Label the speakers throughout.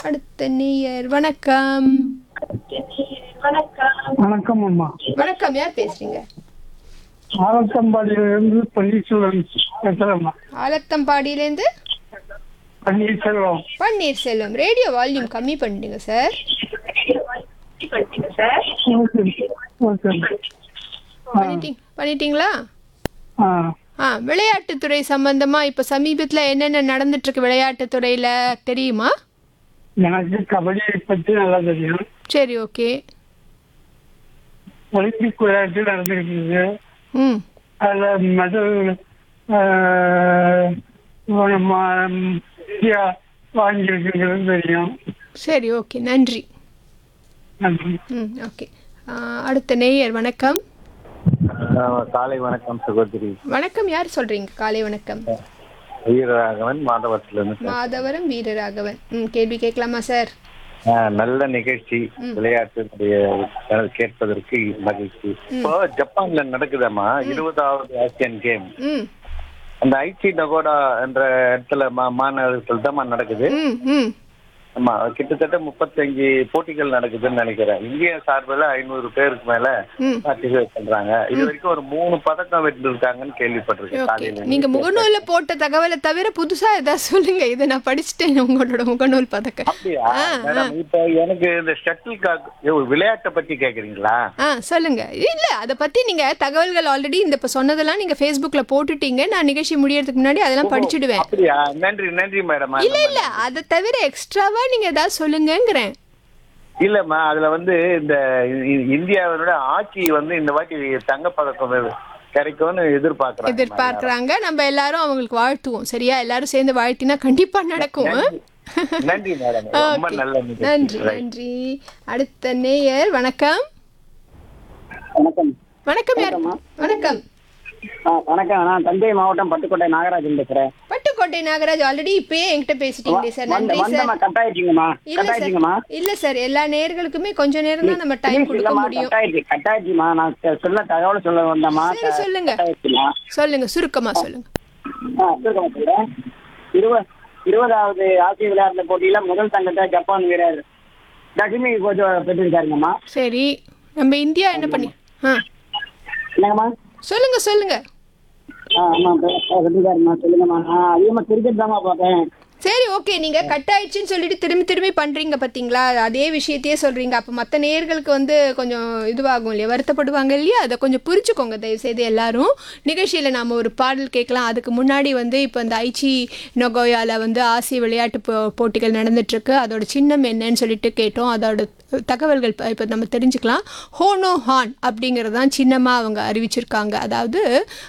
Speaker 1: அடுத்த நேயர் வணக்கம்
Speaker 2: வணக்கம் அம்மா
Speaker 1: வணக்கம் யார் பேசுறீங்க
Speaker 2: ஆலத்தம்பாடியிலிருந்து பன்னீர்செல்வம் பேசுறேம்மா
Speaker 1: ஆலத்தம்பாடியிலேருந்து
Speaker 2: பன்னீர்செல்வம்
Speaker 1: பன்னீர்செல்வம் ரேடியோ வால்யூம் கம்மி பண்ணிடுங்க சார்
Speaker 2: ஓகே ஓகே
Speaker 1: பண்ணிட்டீங்க பண்ணிட்டீங்களா
Speaker 2: ஆ
Speaker 1: ஆ விளையாட்டுத்துறை சம்பந்தமா இப்போ சமீபத்தில் என்னென்ன நடந்துட்டு இருக்கு விளையாட்டுத்துறையில தெரியுமா
Speaker 2: எனக்கு கபடி பத்தி நல்லா தெரியும்
Speaker 1: சரி ஓகே
Speaker 2: ஒலிம்பிக் விளையாட்டு நடந்துகிட்டு இருக்கு
Speaker 1: ம்
Speaker 2: அதில் மெடல் நம்ம இந்தியா வாங்கியிருக்குங்கிறது தெரியும்
Speaker 1: சரி ஓகே நன்றி
Speaker 2: நன்றி
Speaker 1: ம் ஓகே ஆ, அடுத்த நேயர் வணக்கம்
Speaker 3: ஆஹ் காலை வணக்கம் சகோதரி
Speaker 1: வணக்கம் யார் சொல்றீங்க காலை வணக்கம்
Speaker 3: வீரராகவன் மாதவத்திலிருந்து
Speaker 1: மாதவரம் வீரராகவன் ம் கேள்வி கேட்கலாமா சார்
Speaker 3: ஆஹ் நல்ல நிகழ்ச்சி விளையாட்டினுடைய சேனல் கேட்பதற்கு மகிழ்ச்சி இப்போ ஜப்பான்ல நடக்குதாமா இருபதாவது ஆசியன் கேம்
Speaker 1: ம்
Speaker 3: அந்த ஐச்சி நகோடா என்ற இடத்துல மா- மாநகரத்தில் தான் நடக்குது
Speaker 1: ம் ம்
Speaker 3: ஆமா கிட்டத்தட்ட முப்பத்தஞ்சு போட்டிகள் நடக்குதுன்னு நினைக்கிறேன் இந்திய சார்பில் ஐநூறு பேருக்கு மேல
Speaker 1: ம்
Speaker 3: பார்ட்டிசிபேட் பண்றாங்க இது வரைக்கும் ஒரு மூணு பதக்கம் வென்றிருக்காங்கன்னு கேள்விப்பட்டிருக்கேன்
Speaker 1: ஓகே
Speaker 3: காலையில
Speaker 1: நீங்க முகநூல்ல போட்ட தகவலை தவிர புதுசா ஏதாவது சொல்லுங்க இதை நான் படிச்சுட்டேன் உங்களோட முகநூல் பதக்கம்
Speaker 3: அப்படியா மேடம் இப்ப எனக்கு இந்த ஷட்டில் காக் விளையாட்டை பத்தி கேக்குறீங்களா
Speaker 1: ஆ சொல்லுங்க இல்ல அத பத்தி நீங்க தகவல்கள் ஆல்ரெடி இந்த இப்ப சொன்னதெல்லாம் நீங்க Facebookல போட்டுட்டீங்க நான் நிகழ்ச்சி முடியறதுக்கு முன்னாடி அதெல்லாம் படிச்சிடுவேன்
Speaker 3: அப்படியா நன்றி நன்றி மேடம்
Speaker 1: இல்ல இல்ல அதை தவிர எக்ஸ்ட்ராவா நீங்க ஏதாவது சொல்லுங்கங்கிறேன்
Speaker 3: இல்லம்மா அதுல வந்து இந்த இ- இந்தியாவினோட ஆட்சி வந்து இந்த வாட்டி தங்கப்பதக்கம் கிடைக்கும்னு எதிர்பார்க்கறாங்க
Speaker 1: எதிர்பார்க்கறாங்க நம்ம எல்லாரும் அவங்களுக்கு வாழ்த்துவோம் சரியா எல்லாரும் சேர்ந்து வாழ்த்தினா கண்டிப்பா நடக்கும்
Speaker 3: நன்றி மேடம் ரொம்ப
Speaker 1: Okay.
Speaker 3: நல்ல நிகழ்ச்சி.
Speaker 1: நன்றி
Speaker 3: Right.
Speaker 1: நன்றி அடுத்த நேயர் வணக்கம்
Speaker 4: வணக்கம்
Speaker 1: வணக்கம் யார் வணக்கம்
Speaker 4: ஆ, வணக்கம் நான் தஞ்சை மாவட்டம் பட்டுக்கோட்டை நாகராஜன் பேசுறேன்
Speaker 1: பட்டுக்கோட்டை நாகராஜ் ஆல்ரெடி இப்பயே என்கிட்ட பேசிட்டீங்களே சார்
Speaker 4: வந்த
Speaker 1: நன்றி
Speaker 4: வந்தம்மா
Speaker 1: சார்
Speaker 4: கட் ஆயிடுச்சுங்கம்மா
Speaker 1: இல்ல
Speaker 4: கட்
Speaker 1: சார்
Speaker 4: ஆயிடுச்சுங்கம்மா
Speaker 1: இல்ல சார் எல்லா நேயர்களுக்குமே கொஞ்ச நேரம் தான் நம்ம டைம் கொடுக்க
Speaker 4: இல்லம்மா
Speaker 1: முடியும்
Speaker 4: கட் ஆயிடுச்சு கட் ஆயிடுச்சுமா நான் சொ- சொல்ல தகவல் சொல்ல வந்தம்மா
Speaker 1: சரி சொல்லுங்க
Speaker 4: கட் ஆயிடுச்சுமா
Speaker 1: சொல்லுங்க சுருக்கமா சொல்லுங்க
Speaker 4: ஆ சுருக்கமா சொல்றேன் இருபது இருபதாவது ஆசிய விளையாட்டு போட்டியில முதல் தங்கத்தை ஜப்பான் வீரர் தகிமி கொஞ்சம் பெற்றிருக்காருங்கம்மா
Speaker 1: சரி நம்ம இந்தியா என்ன பண்ணி ஆ
Speaker 4: என்னங்கம்மா
Speaker 1: சொல்லுங்க சொல்லுங்க
Speaker 4: ஆ ஆமா பெற்றிருக்காருங்கம்மா சொல்லுங்கம்மா நான் அதிகமா கிரிக்கெட் தாம்மா பார்ப்பேன்
Speaker 1: சரி ஓகே நீங்க கட் ஆயிடுச்சுன்னு சொல்லிட்டு திரும்பி திரும்பி பண்றீங்க பாத்தீங்களா அதே விஷயத்தையே சொல்றீங்க அப்ப மத்த நேயர்களுக்கு வந்து கொஞ்சம் இதுவாகும் இல்லையா வருத்தப்படுவாங்க இல்லையா அதை கொஞ்சம் புரிச்சுக்கோங்க தயவு செய்து எல்லாரும் நிகழ்ச்சியில நாம ஒரு பாடல் கேட்கலாம் அதுக்கு முன்னாடி வந்து இப்போ இந்த ஐச்சி நொகோயால வந்து ஆசிய விளையாட்டு போ- போட்டிகள் நடந்துட்டு இருக்கு அதோட சின்னம் என்னன்னு சொல்லிட்டு கேட்டோம் அதோட தகவல்கள் இப்போ நம்ம தெரிஞ்சுக்கலாம் ஹோனோ ஹான் அப்படிங்கிறது தான் சின்னமாக அவங்க அறிவிச்சிருக்காங்க அதாவது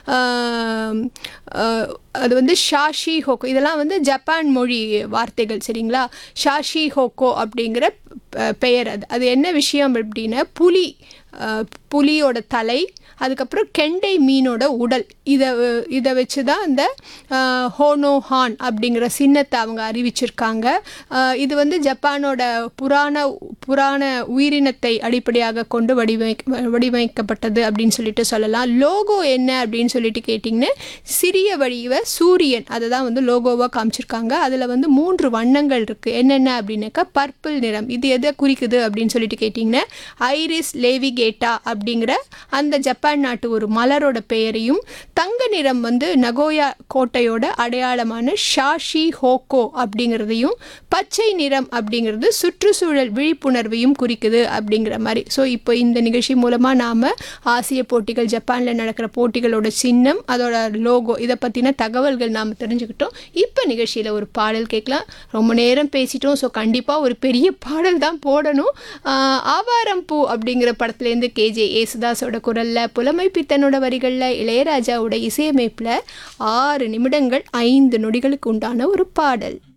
Speaker 1: ஆம், ஆஹ், அது வந்து ஷாஷி ஹோக்கோ இதெல்லாம் வந்து ஜப்பான் மொழி வார்த்தைகள் சரிங்களா ஷாஷி ஹோக்கோ அப்படிங்கிற பெ- பெயர் அது அது என்ன விஷயம் அப்படின்னா புலி ஆஹ், புலியோட தலை அதுக்கப்புறம் கெண்டை மீனோட உடல் இதை இதை வச்சு தான் இந்த ஆஹ், ஹோனோ ஹான் அப்படிங்கிற சின்னத்தை அவங்க அறிவிச்சிருக்காங்க ஆஹ், இது வந்து ஜப்பானோட புராண புராண உயிரினத்தை அடிப்படையாக கொண்டு வடிவமை வடிவமைக்கப்பட்டது அப்படின்னு சொல்லிட்டு சொல்லலாம் லோகோ என்ன அப்படின்னு சொல்லிட்டு கேட்டிங்கன்னா சிறிய வடிவ சூரியன் அதை தான் வந்து லோகோவாக காமிச்சிருக்காங்க அதில் வந்து மூன்று வண்ணங்கள் இருக்குது என்னென்ன அப்படின்னாக்கா பர்பிள் நிறம் இது எதை குறிக்குது அப்படின்னு சொல்லிட்டு கேட்டிங்கன்னா ஐரிஸ் லேவிகேட்டா அப்படிங்கிற அந்த ஜப்பான் நாட்டு ஒரு மலரோட பெயரையும் தங்க நிறம் வந்து நகோயா கோட்டையோட அடையாளமான ஷாஷி ஹோக்கோ அப்படிங்கிறதையும் பச்சை நிறம் அப்படிங்கிறது சுற்றுச்சூழல் விழிப்புணர்வையும் குறிக்குது அப்படிங்கிற மாதிரி ஸோ இப்போ இந்த நிகழ்ச்சி மூலமாக நாம் ஆசிய போட்டிகள் ஜப்பானில் நடக்கிற போட்டிகளோட சின்னம் அதோட லோகோ இதை பற்றின தகவல்கள் நாம் தெரிஞ்சுக்கிட்டோம் இப்போ நிகழ்ச்சியில் ஒரு பாடல் கேட்கலாம் ரொம்ப நேரம் பேசிட்டோம் ஸோ கண்டிப்பாக ஒரு பெரிய பாடல் தான் போடணும் ஆஹ் ஆவாரம் பூ அப்படிங்கிற படத்துலேருந்து கேஜே ஏசுதாஸோட குரலில் புலமை பித்தனோட வரிகளில் இளையராஜாவோட இசையமைப்பில் ஆறு நிமிடங்கள் ஐந்து நொடிகளுக்கு உண்டான ஒரு பாடல்